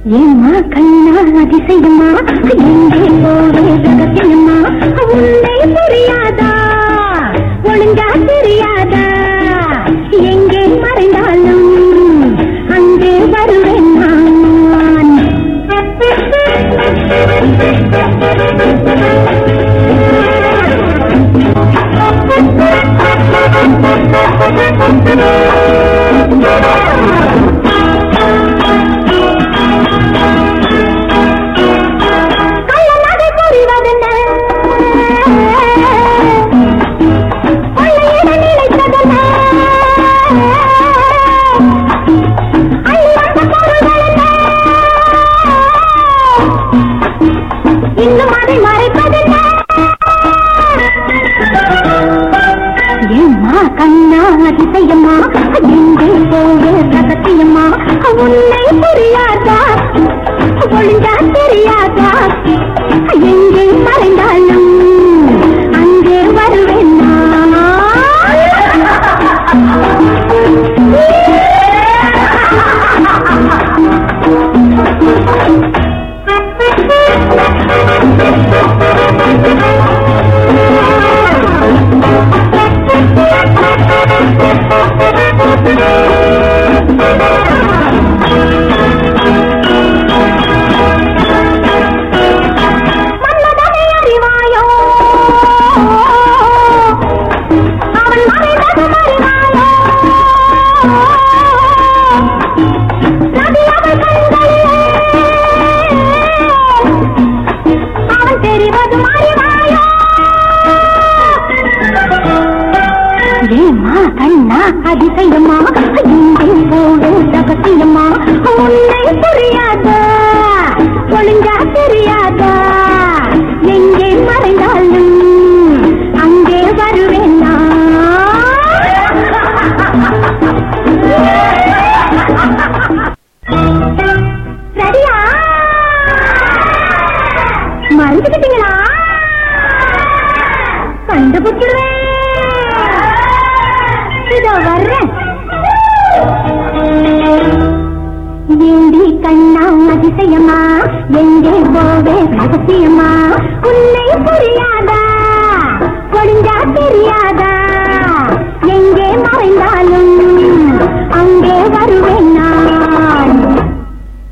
ஏம்மா கண்ணா அதிசயமா எங்கே போவே ரகசியமா உன்னை புரியாதா ஒழுங்கா தெரியாதா எங்கே மறைந்தாலும் அங்கே வருவேன் நான் கள்ளநகை புரிவதென்ன? கொள்ளையிட நினைத்ததென்ன? அள்ளி வந்த பொருள்கள் என்ன? இன்னும் அதை மறைப்பதென்ன? ஏம்மா கண்ணா அதிசயமா எங்கே போவே ரகசியமா உன்னை புரியாதா ஒழுங்கா தெரியாதா எங்கே மறைந்தாலும் அங்கே வருவேன் மன்மதனை அறிவாயோ அவன் மறைந்ததும் அறிவாயோ நதி அவள் கண்களிலே அவன் தெரிவதும் அறிவாயோ ஏமா கண்ணா அதிசயமா எங்கே போடும் ரகசியமா உன்னை புரியாதா ஒழுங்கா தெரியாதா எங்கே மறைந்தாலும் அங்கே வருவேன் சரியா மறந்துக்கிட்டீங்களா கண்டுபிடிச்சிடுவேன் இதோ வர்றேன் ஏண்டி கண்ணா அதிசயமா எங்கே போவே ரகசியமா உன்னை புரியாதா ஒழுங்கா தெரியாதா